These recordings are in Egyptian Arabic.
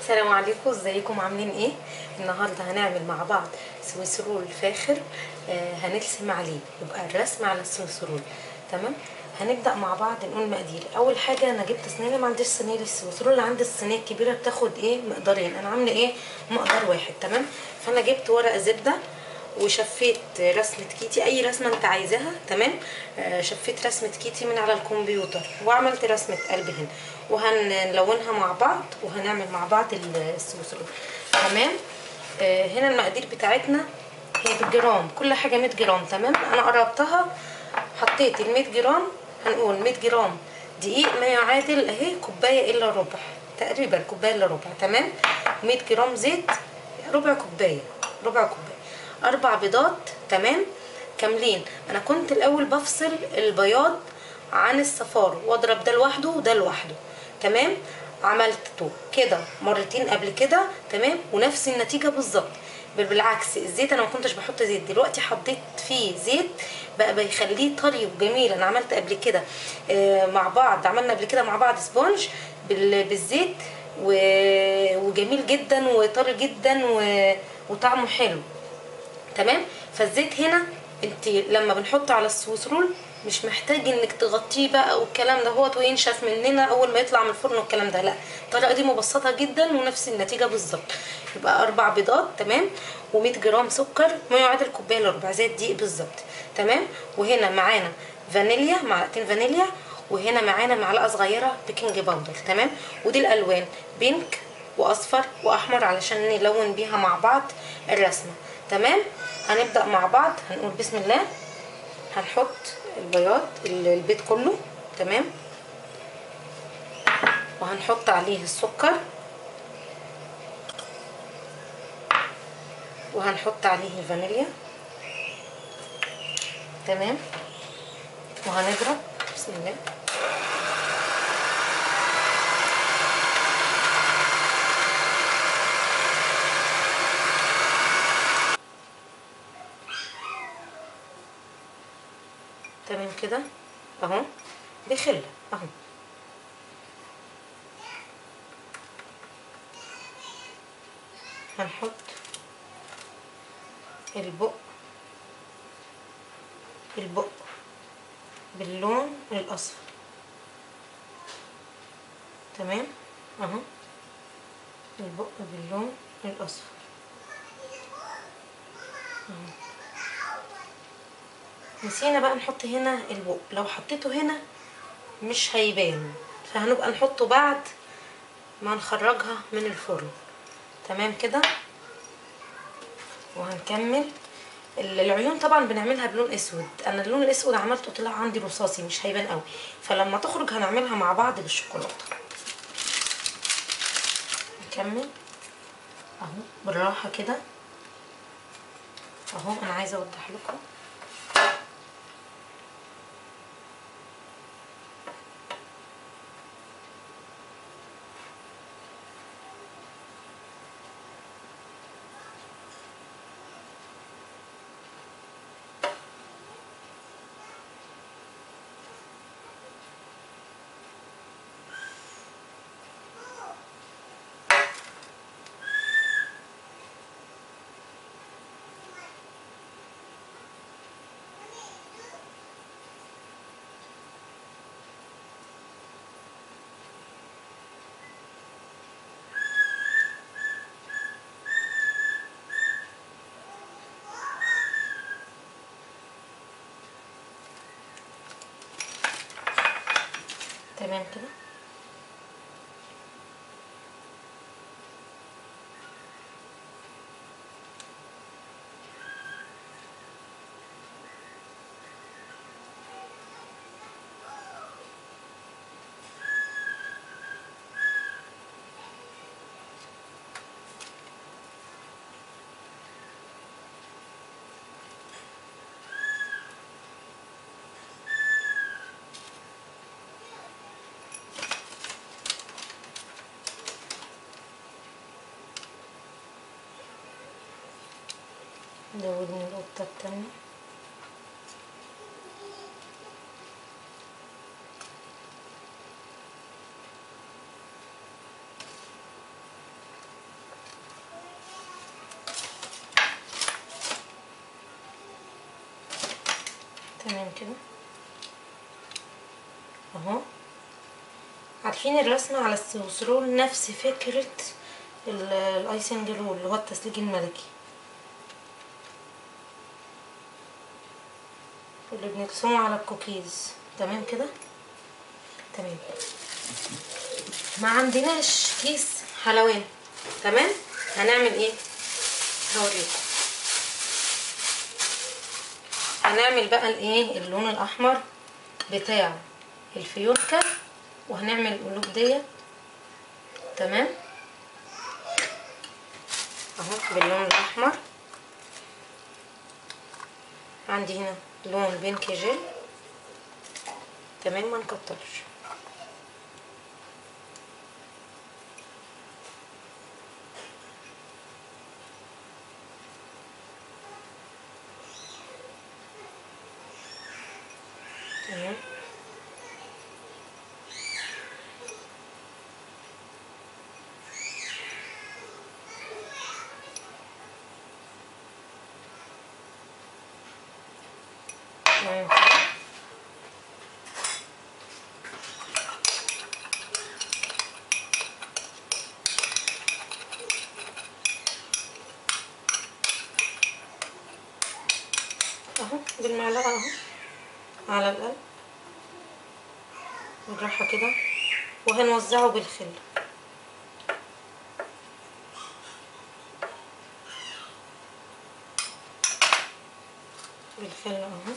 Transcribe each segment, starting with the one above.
السلام عليكم ازيكم عاملين ايه النهارده هنعمل مع بعض سويس رول فاخر آه هنرسم عليه يبقى الرسم على السويس رول تمام هنبدا مع بعض نقول مقادير اول حاجه انا جبت صينيه ما عنديش صينيه للسويس رول عندي الصينيه الكبيره بتاخد ايه مقدارين انا عامله ايه مقدار واحد تمام فانا جبت ورقه زبده وشفيت رسمة كيتي أي رسمة أنت عايزاها تمام آه شفيت رسمة كيتي من على الكمبيوتر وعملت رسمة قلب هنا وهنلونها مع بعض وهنعمل مع بعض السويس رول تمام آه هنا المقادير بتاعتنا هي بالجرام كل حاجة 100 جرام تمام أنا قربتها حطيت ال 100 جرام هنقول 100 جرام دقيق ما يعادل اهي كوباية إلا ربع تقريبا كوباية إلا ربع تمام 100 جرام زيت ربع كوباية ربع كوباية اربع بيضات تمام كاملين انا كنت الاول بفصل البياض عن الصفار واضرب ده لوحده وده لوحده تمام عملته كده مرتين قبل كده تمام ونفس النتيجه بالظبط بل بالعكس الزيت انا ما كنتش بحط زيت دلوقتي حطيت فيه زيت بقى بيخليه طري وجميل انا عملت قبل كده آه مع بعض عملنا قبل كده مع بعض سبونج بالزيت وجميل جدا وطري جدا وطعمه حلو تمام فالزيت هنا انت لما بنحطه على السويس رول مش محتاج انك تغطيه بقى والكلام ده هو وينشف مننا اول ما يطلع من الفرن والكلام ده لا الطريقه دي مبسطه جدا ونفس النتيجه بالظبط يبقى اربع بيضات تمام و100 جرام سكر ما يعادل كوبايه الا ربع زي الدقيق بالظبط تمام وهنا معانا فانيليا معلقتين فانيليا وهنا معانا معلقه صغيره بيكنج باودر تمام ودي الالوان بينك واصفر واحمر علشان نلون بيها مع بعض الرسمه تمام هنبدا مع بعض هنقول بسم الله هنحط البياض البيض كله تمام وهنحط عليه السكر وهنحط عليه الفانيليا تمام وهنضرب بسم الله تمام كده اهو بخل اهو هنحط البق البق باللون الاصفر تمام اهو البق باللون الاصفر اهو نسينا بقى نحط هنا البق لو حطيته هنا مش هيبان فهنبقى نحطه بعد ما نخرجها من الفرن تمام كده وهنكمل العيون طبعا بنعملها بلون اسود انا اللون الاسود عملته طلع عندي رصاصي مش هيبان قوي فلما تخرج هنعملها مع بعض بالشوكولاته نكمل اهو بالراحه كده اهو انا عايزه اوضح لكم تمام كده زودنا القطة التانية تمام كده اهو عارفين الرسمة على السويسرول نفس فكرة ال- الايسنج رول اللي هو التسليج الملكي اللي بنرسمه على الكوكيز تمام كده تمام ما عندناش كيس حلواني تمام هنعمل ايه هوريكم هنعمل بقى الايه اللون الاحمر بتاع الفيونكة وهنعمل القلوب ديت تمام اهو باللون الاحمر عندي هنا لون بينك جل تمام ما نكترش تمام تمام اهو بالمعلقة اهو على القلب بالراحة كده وهنوزعه بالخل بالخل اهو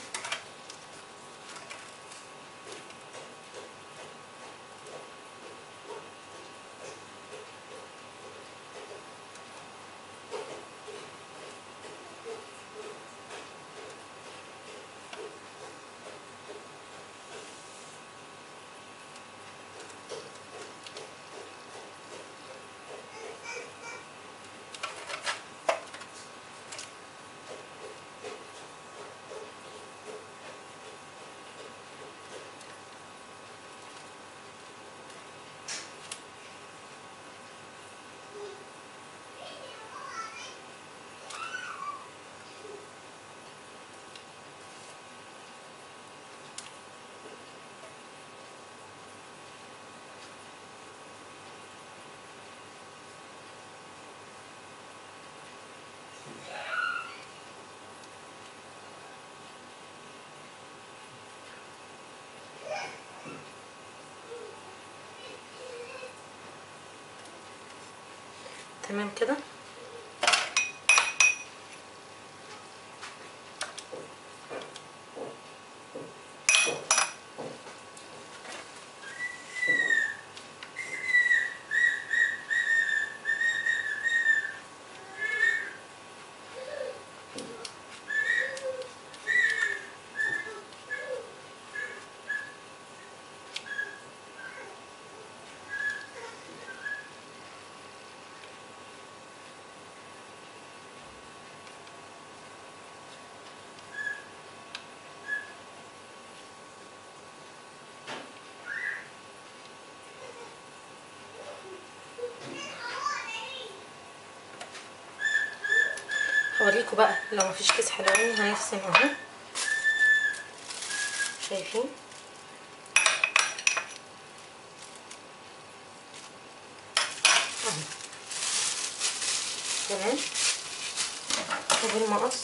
تمام كده هوريكم بقى لو مفيش كيس حلواني هنرسم اهو شايفين اهو تمام وبالمقص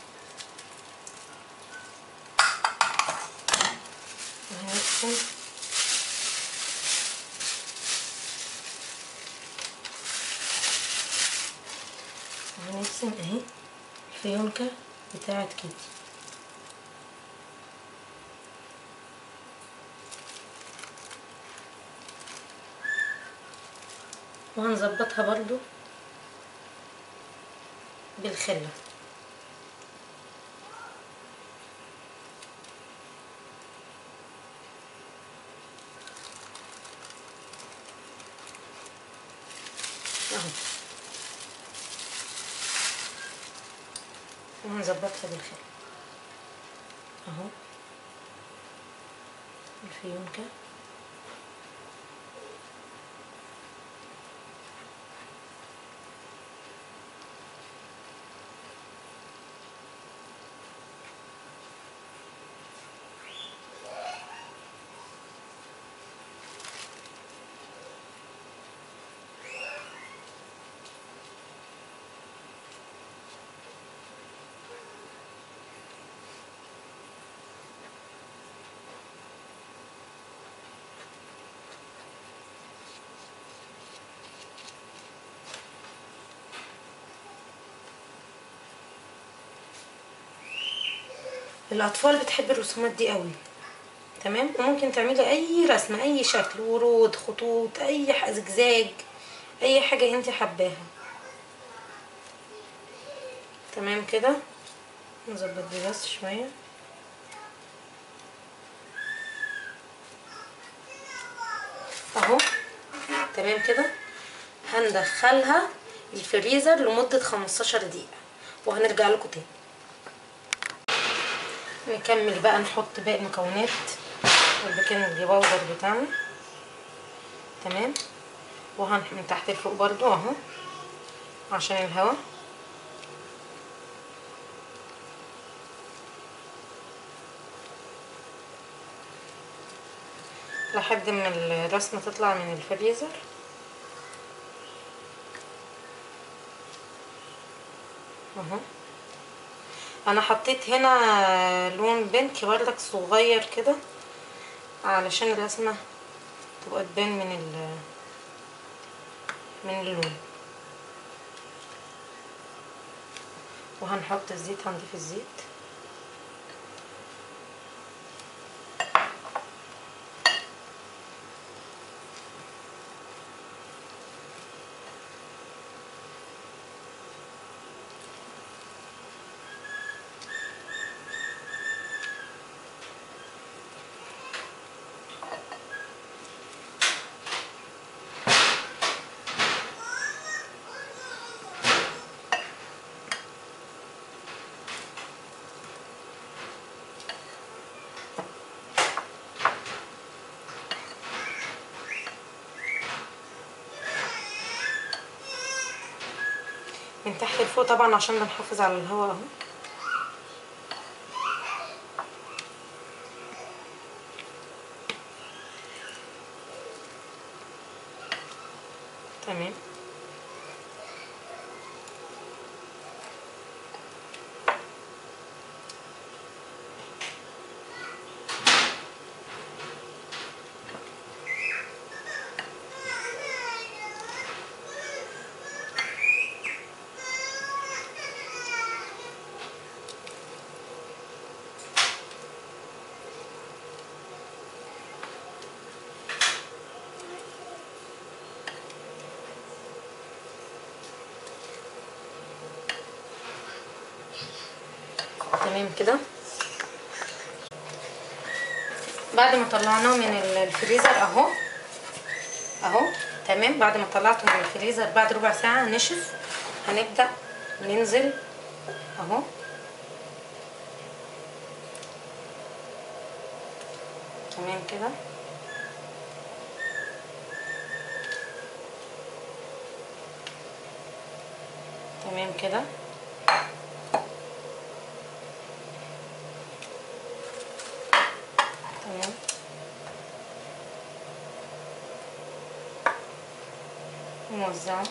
وهنرسم وهنرسم اهي الفيونكة بتاعت كيتي وهنظبطها برضو بالخلة اهو وهنظبطها بالخل اهو الفيونكة الاطفال بتحب الرسومات دي قوي تمام وممكن تعملي اي رسمه اي شكل ورود خطوط اي ح- زجزاج اي حاجه انت حباها تمام كده نظبط دي بس شويه اهو تمام كده هندخلها الفريزر لمدة 15 دقيقة وهنرجع لكم تاني نكمل بقى نحط باقي المكونات البيكنج باودر بتاعنا تمام وهن من تحت لفوق برضو اهو عشان الهواء لحد ما الرسمة تطلع من الفريزر اهو انا حطيت هنا لون بنك بردك صغير كده علشان الرسمة تبقى تبان من ال من اللون وهنحط الزيت هنضيف الزيت من تحت لفوق طبعا عشان بنحافظ على الهواء اهو تمام تمام كده بعد ما طلعناه من الفريزر اهو اهو تمام بعد ما طلعته من الفريزر بعد ربع ساعة نشف هنبدأ ننزل اهو تمام كده تمام كده تمام نوزعه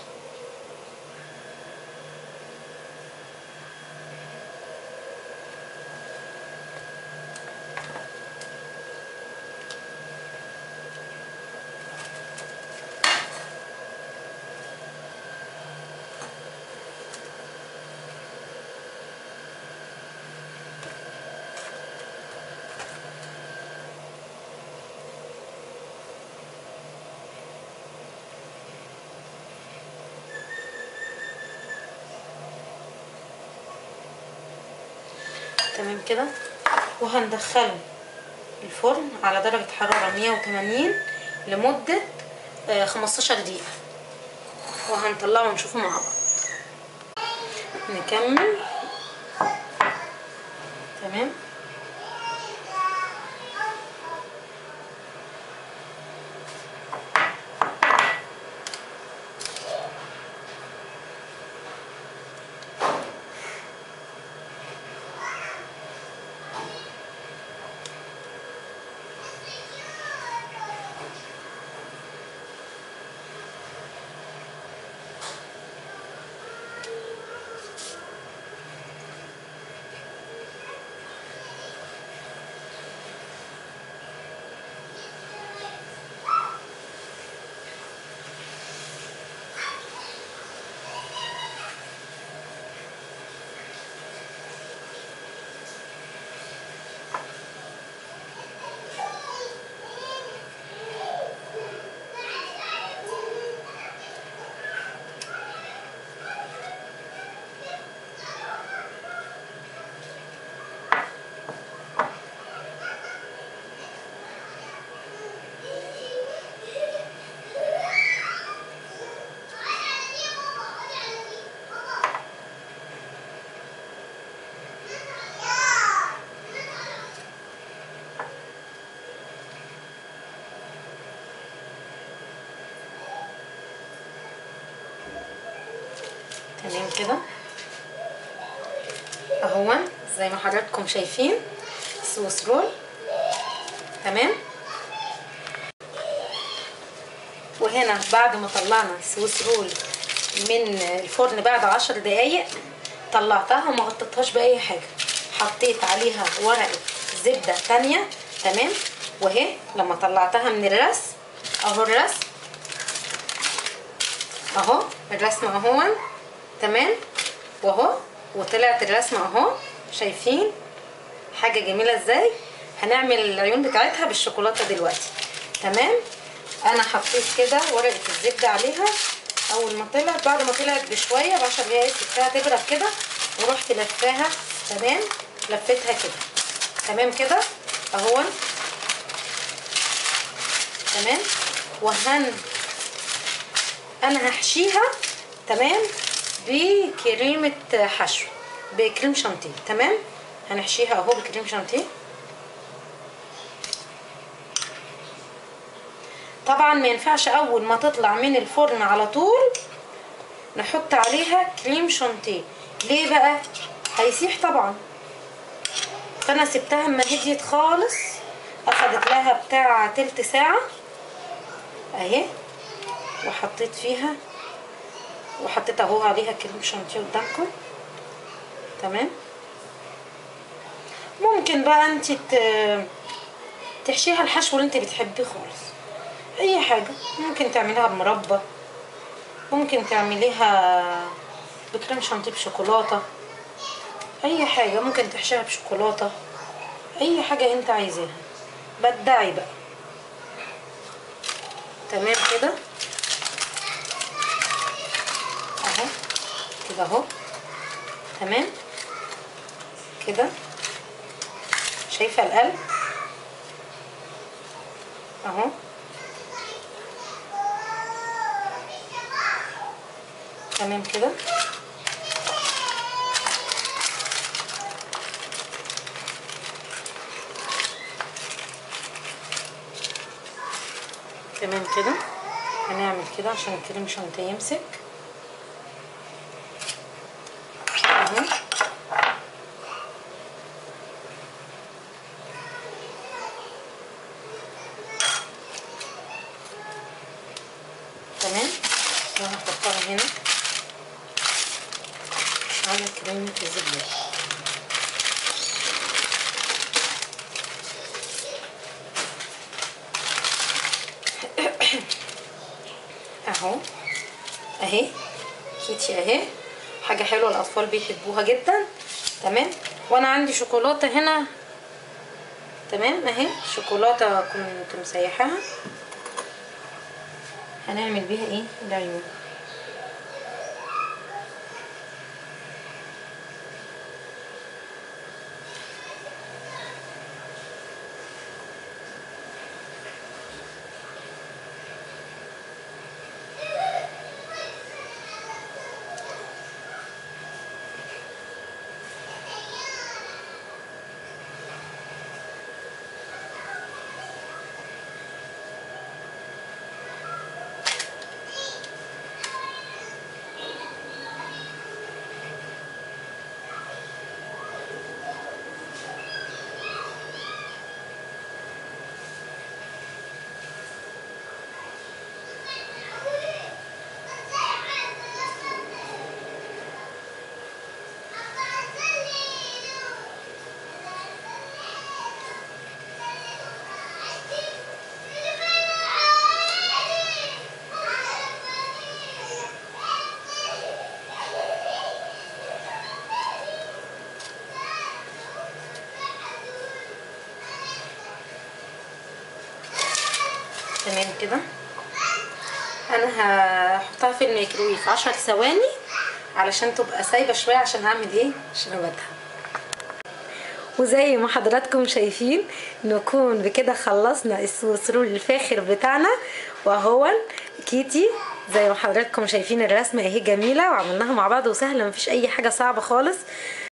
تمام كده وهندخله الفرن على درجة حرارة 180 لمدة آه، 15 دقيقة وهنطلعه ونشوفه مع بعض نكمل تمام تمام كده اهو زي ما حضراتكم شايفين سويس رول تمام وهنا بعد ما طلعنا سويس رول من الفرن بعد عشر دقايق طلعتها وما غطيتهاش باي حاجه حطيت عليها ورقه زبده تانية تمام وهي لما طلعتها من الرسم اهو الرسم اهو الرسم اهو تمام واهو وطلعت الرسمه اهو شايفين حاجه جميله ازاي هنعمل العيون بتاعتها بالشوكولاته دلوقتي تمام انا حطيت كده ورقه الزبده عليها اول ما طلعت بعد ما طلعت بشويه بعشر دقايق سبتها تبرد كده ورحت لفاها تمام لفيتها كده تمام كده اهو تمام وهن انا هحشيها تمام بكريمه حشو بكريم شانتيه تمام هنحشيها اهو بكريم شانتيه طبعا ما ينفعش اول ما تطلع من الفرن على طول نحط عليها كريم شانتيه ليه بقى هيسيح طبعا فانا سبتها اما هديت خالص اخدت لها بتاع تلت ساعه اهي وحطيت فيها وحطيت اهو عليها كريم شانتيه قدامكم تمام ممكن بقى انت تحشيها الحشو اللي انت بتحبيه خالص اي حاجه ممكن تعمليها بمربى ممكن تعمليها بكريم شانتيه بشوكولاته اي حاجه ممكن تحشيها بشوكولاته اي حاجه انت عايزاها بدعي بقى تمام كده اهو كده اهو تمام كده شايفه القلب اهو تمام كده تمام كده هنعمل كده عشان الكريم شانتيه يمسك اهو تمام وهحطها هنا على كريمة الزبدة اهو اهي كيتي اهي حاجة حلوة الأطفال بيحبوها جدا تمام وأنا عندي شوكولاتة هنا تمام اهي شوكولاتة كنت مسيحاها هنعمل بيها ايه العيون تمام كده انا هحطها في الميكرويف عشر ثواني علشان تبقى سايبه شويه عشان هعمل ايه شربتها وزي ما حضراتكم شايفين نكون بكده خلصنا السويسرول الفاخر بتاعنا وهو كيتي زي ما حضراتكم شايفين الرسمه اهي جميله وعملناها مع بعض وسهله مفيش اي حاجه صعبه خالص